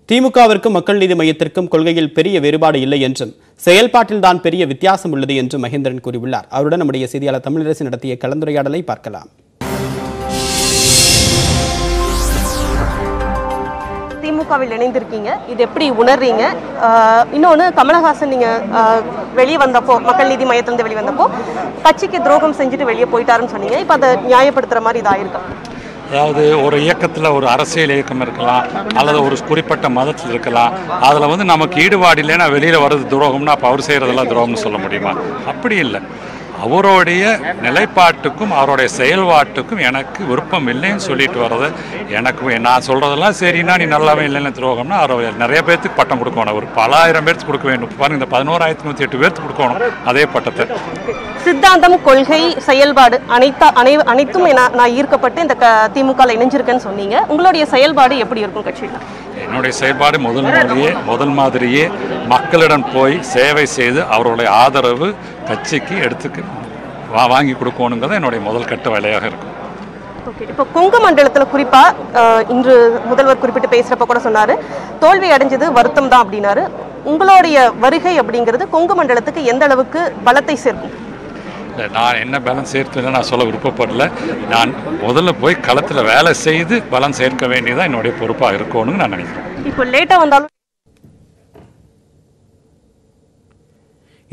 திமுகவிற்கும் மக்கள் நீதி மையத்திற்கும் கொள்கையில் பெரிய வேறுபாடு இல்லை என்றும் செயல்பாட்டில்தான் பெரிய வித்தியாசம் உள்ளது என்றும் மகேந்திரன் கூறியுள்ளார் அவருடன் நம்முடைய செய்தியாளர் தமிழரசு நடத்திய கலந்துரையாடலை பார்க்கலாம் திமுகவில் இணைந்திருக்கீங்க இது எப்படி உணர்றீங்க இன்னொன்று கமலஹாசன் நீங்கள் வெளியே வந்தப்போ மக்கள் நீதி மையத்திலிருந்து வெளியே வந்தப்போ கட்சிக்கு துரோகம் செஞ்சுட்டு வெளியே போயிட்டாருன்னு சொன்னீங்க இப்போ அதை நியாயப்படுத்துகிற மாதிரி இது ஆயிருக்கா அதாவது ஒரு இயக்கத்தில் ஒரு அரசியல் இயக்கம் இருக்கலாம் அல்லது ஒரு குறிப்பிட்ட மதத்தில் இருக்கலாம் அதில் வந்து நமக்கு ஈடுபாடு இல்லைன்னா வெளியில் வர்றது துரோகம்னா அப்போ அவர் செய்கிறதெல்லாம் துரோகம்னு சொல்ல முடியுமா அப்படி இல்லை அவருடைய நிலைப்பாட்டுக்கும் அவருடைய செயல்பாட்டுக்கும் எனக்கு விருப்பம் இல்லைன்னு சொல்லிட்டு வர்றது எனக்கு நான் சொல்கிறதெல்லாம் சரின்னா நீ நல்லாவே இல்லைன்னு துரோகம்னா அவர் நிறைய பேர்த்துக்கு பட்டம் கொடுக்கணும் ஒரு பல ஆயிரம் பேர்த்துக்கு கொடுக்க வேண்டும் பாருங்க இந்த பதினோராயிரத்தி நூற்றி எட்டு பேர்த்துக்கு கொடுக்கணும் அதே பட்டத்தை சித்தாந்தம் கொள்கை செயல்பாடு அனைத்தா அனை அனைத்தும் நான் நான் ஈர்க்கப்பட்டு இந்த க திமுகவில் இணைஞ்சிருக்கேன்னு சொன்னீங்க உங்களுடைய செயல்பாடு எப்படி இருக்கும் கட்சியில் என்னுடைய செயல்பாடு முதல் மாதிரியே முதல் மாதிரியே மக்களிடம் போய் சேவை செய்து அவர்களுடைய ஆதரவு கட்சிக்கு எடுத்துக்கு வா வாங்கி கொடுக்கணுங்கிறது என்னுடைய முதல் கட்ட வேலையாக இருக்கும் ஓகே இப்போ கொங்கு மண்டலத்தில் குறிப்பாக இன்று முதல்வர் குறிப்பிட்டு பேசுகிறப்ப கூட சொன்னார் தோல்வி அடைஞ்சது வருத்தம் தான் அப்படின்னாரு உங்களுடைய வருகை அப்படிங்கிறது கொங்கு மண்டலத்துக்கு எந்த அளவுக்கு பலத்தை சேர்க்கும் இல்லை நான் என்ன பலம் சேர்த்துன்னு நான் சொல்ல விருப்பப்படல நான் முதல்ல போய் களத்தில் வேலை செய்து பலம் சேர்க்க வேண்டியதான் என்னுடைய பொறுப்பாக இருக்கணும்னு நான் நினைக்கிறேன் இப்போ லேட்டாக வந்தாலும்